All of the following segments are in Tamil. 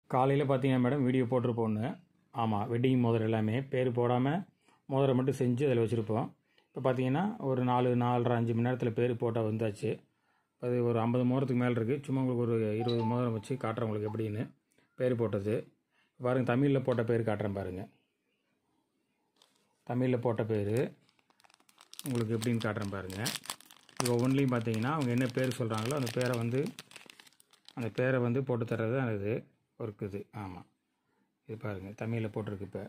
காலையில் பார்த்தீங்கன்னா மேடம் வீடியோ போட்டிருப்போம் ஒன்று ஆமாம் வெட்டிங் மோதிரம் எல்லாமே பேர் போடாமல் மோதிரம் மட்டும் செஞ்சு அதில் வச்சுருப்போம் இப்போ பார்த்தீங்கன்னா ஒரு நாலு நாலரை அஞ்சு மணி நேரத்தில் பேர் போட்டால் வந்தாச்சு அது ஒரு ஐம்பது மோதிரத்துக்கு மேலே இருக்குது சும்மா உங்களுக்கு ஒரு இருபது மோதிரம் வச்சு காட்டுறேன் உங்களுக்கு எப்படின்னு பேர் போட்டது பாருங்கள் தமிழில் போட்ட பேர் காட்டுறேன் பாருங்கள் தமிழில் போட்ட பேர் உங்களுக்கு எப்படின்னு காட்டுறேன் பாருங்கள் இது ஒவ்வொன்றிலையும் பார்த்தீங்கன்னா அவங்க என்ன பேர் சொல்கிறாங்களோ அந்த பேரை வந்து அந்த பேரை வந்து போட்டு தர்றது தான் இது ஒர்க் இது ஆமாம் இது பாருங்கள் தமிழில் போட்டிருக்கு இப்போ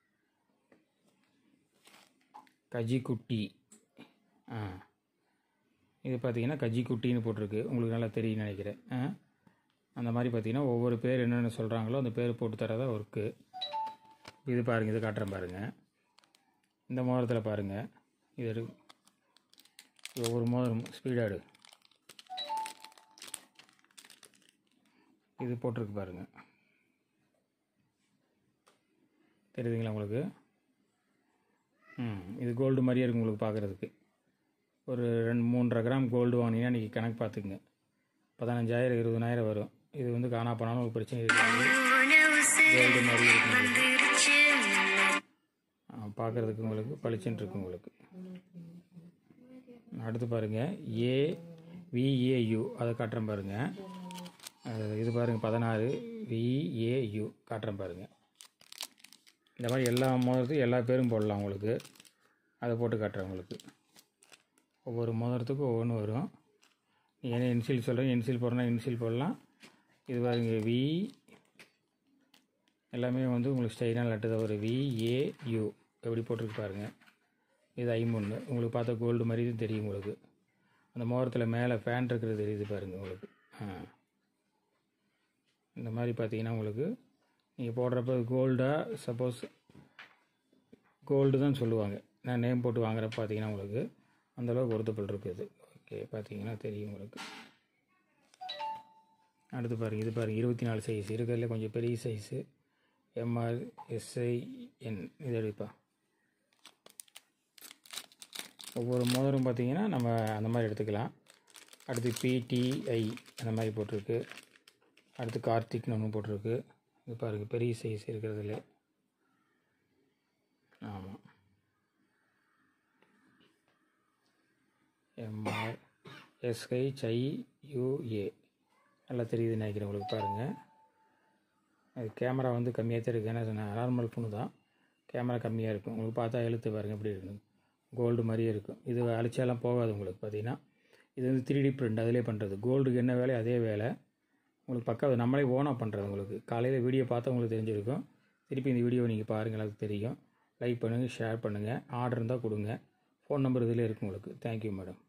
கஜிக்குட்டி ஆ இது பார்த்தீங்கன்னா கஜிக்குட்டின்னு போட்டிருக்கு உங்களுக்கு நல்லா தெரியும் நினைக்கிறேன் ஆ அந்த மாதிரி பார்த்தீங்கன்னா ஒவ்வொரு பேர் என்னென்ன சொல்கிறாங்களோ அந்த பேர் போட்டு தரதான் ஒர்க்கு இது பாருங்கள் இது காட்டுறேன் பாருங்கள் இந்த மோதிரத்தில் பாருங்கள் இது இரு- ஒவ்வொரு மோதிரம் ஸ்பீடாடு இது போட்டிருக்கு பாருங்கள் தெரியுதுங்களா உங்களுக்கு ம் இது கோல்டு மாதிரியே இருக்கும் உங்களுக்கு பார்க்குறதுக்கு ஒரு ரெண்டு மூன்றரை கிராம் கோல்டு வாங்கினீங்கன்னா இன்றைக்கி கணக்கு பார்த்துக்குங்க பதினஞ்சாயிரம் இருபதனாயிரம் வரும் இது வந்து காணா போனாலும் ஒரு பிரச்சனை இருக்காது கோல்டு மாதிரி இருக்கும் உங்களுக்கு. ஆ, பார்க்குறதுக்கு உங்களுக்கு பளிச்சுன்னு இருக்கு உங்களுக்கு அடுத்து பாருங்கள் ஏ விஏயு அதை காட்டுறேன் பாருங்கள் அது இது பாருங்கள் பதினாறு விஏயு காட்டுறேன் பாருங்கள் இந்த மாதிரி எல்லா மோதிரத்துக்கும் எல்லா பேரும் போடலாம் உங்களுக்கு அதை போட்டு காட்டுறேன் உங்களுக்கு ஒவ்வொரு மோதிரத்துக்கும் ஒவ்வொன்று வரும் நீங்கள் என்ன இன்சில் சொல்கிறேன் இன்சில் போடுறேன்னா இன்சில் போடலாம் இது பாருங்க வி எல்லாமே வந்து உங்களுக்கு ஸ்டைனாக லட்டு ஒரு விஏயு எப்படி போட்டிருக்கு பாருங்கள் இது ஐம்பொன்று உங்களுக்கு பார்த்தா கோல்டு மாதிரி இது தெரியும் உங்களுக்கு அந்த மோதிரத்தில் மேலே ஃபேன் இருக்கிறது தெரியுது பாருங்கள் உங்களுக்கு ஆ இந்த மாதிரி பார்த்தீங்கன்னா உங்களுக்கு நீங்கள் போடுறப்ப கோல்டாக சப்போஸ் கோல்டு தான் சொல்லுவாங்க நான் நேம் போட்டு வாங்குறப்ப பார்த்தீங்கன்னா உங்களுக்கு அந்தளவுக்கு பொருத்தப்பட்டு இருக்குது ஓகே பார்த்தீங்கன்னா தெரியும் உங்களுக்கு அடுத்து பாருங்கள் இது பாருங்கள் இருபத்தி நாலு சைஸ் இருக்கிறதுல கொஞ்சம் பெரிய சைஸு எம்ஆர் எஸ்ஐ என் இது எடுப்பா ஒவ்வொரு மோதிரம் பார்த்தீங்கன்னா நம்ம அந்த மாதிரி எடுத்துக்கலாம் அடுத்து பிடிஐ அந்த மாதிரி போட்டிருக்கு அடுத்து கார்த்திக்னு ஒன்று போட்டிருக்கு இது பாருங்கள் பெரிய சைஸ் இருக்கிறதுல ஆமாம் எம்ஆர் எஸ்ஹெச் ஐயூஏ நல்லா தெரியுதுன்னு நினைக்கிறேன் உங்களுக்கு பாருங்கள் அது கேமரா வந்து கம்மியாக தான் இருக்குது ஏன்னா நார்மல் ஃபோனு தான் கேமரா கம்மியாக இருக்கும் உங்களுக்கு பார்த்தா எழுத்து பாருங்கள் எப்படி இருக்குது கோல்டு மாதிரியே இருக்கும் இது அழிச்சாலாம் போகாது உங்களுக்கு பார்த்தீங்கன்னா இது வந்து த்ரீ டி பிரிண்ட் அதிலே பண்ணுறது கோல்டுக்கு என்ன வேலை அதே வேலை உங்களுக்கு பக்கம் அது நம்மளே ஓனாக பண்ணுறது உங்களுக்கு காலையில் வீடியோ பார்த்தா உங்களுக்கு தெரிஞ்சிருக்கும் திருப்பி இந்த வீடியோ நீங்கள் பாருங்கள் அது தெரியும் லைக் பண்ணுங்கள் ஷேர் பண்ணுங்கள் ஆர்டர் இருந்தால் கொடுங்க ஃபோன் நம்பர் இதில் இருக்கும் உங்களுக்கு தேங்க்யூ மேடம்